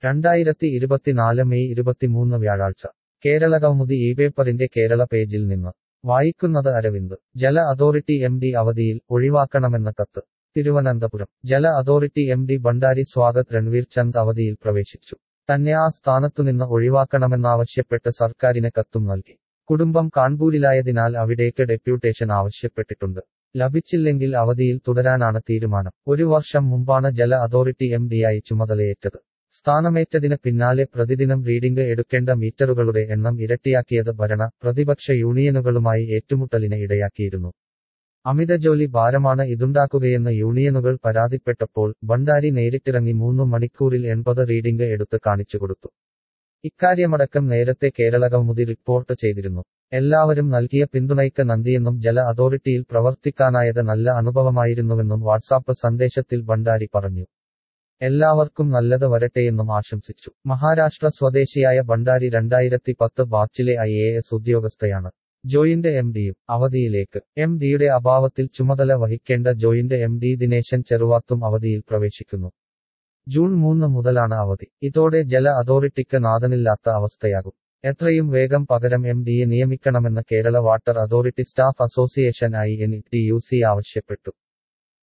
രണ്ടായിരത്തി ഇരുപത്തിനാല് മെയ് ഇരുപത്തിമൂന്ന് വ്യാഴാഴ്ച കേരള കൗമുദി ഈ പേപ്പറിന്റെ കേരള പേജിൽ നിന്ന് വായിക്കുന്നത് അരവിന്ദ് ജല അതോറിറ്റി എം ഡി അവധിയിൽ ഒഴിവാക്കണമെന്ന കത്ത് തിരുവനന്തപുരം ജല authority M D Bhandari Swagat Ranveer Chand അവധിയിൽ പ്രവേശിച്ചു തന്നെ ആ സ്ഥാനത്തുനിന്ന് ഒഴിവാക്കണമെന്നാവശ്യപ്പെട്ട് സർക്കാരിന് കത്തും നൽകി കുടുംബം കാൺപൂരിലായതിനാൽ അവിടേക്ക് ഡെപ്യൂട്ടേഷൻ ആവശ്യപ്പെട്ടിട്ടുണ്ട് ലഭിച്ചില്ലെങ്കിൽ അവധിയിൽ തുടരാനാണ് തീരുമാനം ഒരു വർഷം മുമ്പാണ് ജല അതോറിറ്റി എം ഡിയായി ചുമതലയേറ്റത് സ്ഥാനമേറ്റതിന് പിന്നാലെ പ്രതിദിനം റീഡിംഗ് എടുക്കേണ്ട മീറ്ററുകളുടെ എണ്ണം ഇരട്ടിയാക്കിയത് ഭരണ പ്രതിപക്ഷ യൂണിയനുകളുമായി ഏറ്റുമുട്ടലിന് ഇടയാക്കിയിരുന്നു അമിത ജോലി ഭാരമാണ് ഇതുണ്ടാക്കുകയെന്ന് യൂണിയനുകൾ പരാതിപ്പെട്ടപ്പോൾ ഭണ്ഡാരി നേരിട്ടിറങ്ങി മൂന്നു മണിക്കൂറിൽ എൺപത് റീഡിംഗ് എടുത്ത് കാണിച്ചുകൊടുത്തു ഇക്കാര്യമടക്കം നേരത്തെ കേരള കൗമുദി റിപ്പോർട്ട് ചെയ്തിരുന്നു എല്ലാവരും നൽകിയ പിന്തുണയ്ക്ക് നന്ദിയെന്നും ജല അതോറിറ്റിയിൽ പ്രവർത്തിക്കാനായത് നല്ല അനുഭവമായിരുന്നുവെന്നും വാട്സാപ്പ് സന്ദേശത്തിൽ ഭണ്ഡാരി പറഞ്ഞു എല്ലാവർക്കും നല്ലത് വരട്ടെയെന്നും ആശംസിച്ചു മഹാരാഷ്ട്ര സ്വദേശിയായ ഭണ്ഡാരി രണ്ടായിരത്തി പത്ത് ബാച്ചിലെ ഐ എ എസ് ഉദ്യോഗസ്ഥയാണ് ജോയിന്റ് എം ഡിയും അവധിയിലേക്ക് എം ഡിയുടെ അഭാവത്തിൽ ചുമതല വഹിക്കേണ്ട ജോയിന്റ് എം ഡി ദിനേശൻ ചെറുവാത്തും അവധിയിൽ പ്രവേശിക്കുന്നു ജൂൺ മൂന്ന് മുതലാണ് അവധി ഇതോടെ ജല അതോറിറ്റിക്ക് നാഥനില്ലാത്ത അവസ്ഥയാകും എത്രയും വേഗം പകരം എം ഡിയെ നിയമിക്കണമെന്ന് Kerala water authority staff association I N T U C ആവശ്യപ്പെട്ടു